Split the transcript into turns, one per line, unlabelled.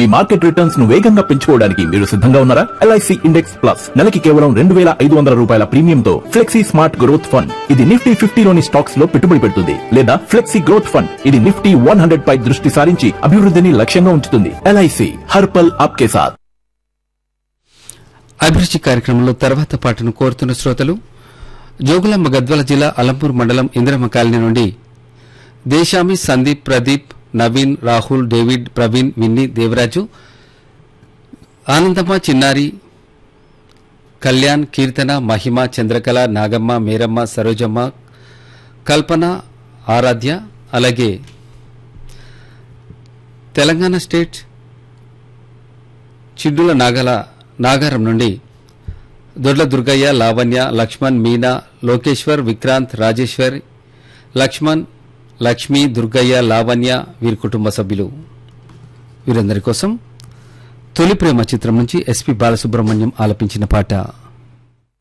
market returns ను వేగంగా పెంచుకోవడానికి మీరు సిద్ధంగా ఉన్నారా ఎల్ఐసి ఇండెక్స్ ప్లస్ నెలకి కేవలం రెండు వేల ఐదు వందల రూపాయల ప్రీమియంతో ఫ్లెక్సీ స్మార్ట్ గ్రోత్ ఫండ్ ఇది నిఫ్టీ ఫిఫ్టీలోని స్టాక్స్ లో పెట్టుబడి పెడుతుంది లేదా ఫ్లెక్సీ గ్రోత్ ఫండ్ ఇది నిఫ్టీ వన్ హండ్రెడ్ పై దృష్టి సారించి అభివృద్ధిని లక్ష్యంగా ఉంచుతుంది ఎల్ఐసి హర్పల్ ఆప్కే సాథ్
అభిరుచి కార్యక్రమంలో తర్వాత పాటను కోరుతున్న శ్రోతలు జోగులాంబ గద్వాల జిల్లా అలంపూర్ మండలం ఇందిరమ్మ కాలనీ నుండి దేశామి సందీప్ ప్రదీప్ నవీన్ రాహుల్ డేవిడ్ ప్రవీణ్ విన్ని దేవరాజు ఆనందమ్మ చిన్నారి కళ్యాణ్ కీర్తన మహిమ చంద్రకళ నాగమ్మ మేరమ్మ సరోజమ్మ కల్పన ఆరాధ్య అలాగే తెలంగాణ స్టేట్ చిడ్డుల నాగల నాగారం నుండి దొడ్ల దుర్గయ్య లావణ్య లక్ష్మణ్ మీనా లోకేశ్వర్ విక్రాంత్ రాజేశ్వర్ లక్ష్మణ్ లక్ష్మి దుర్గయ్య లావణ్య వీరి కుటుంబ సభ్యులు వీరందరి కోసం తొలి ప్రేమ చిత్రం నుంచి ఎస్పి బాలసుబ్రహ్మణ్యం ఆలపించిన పాట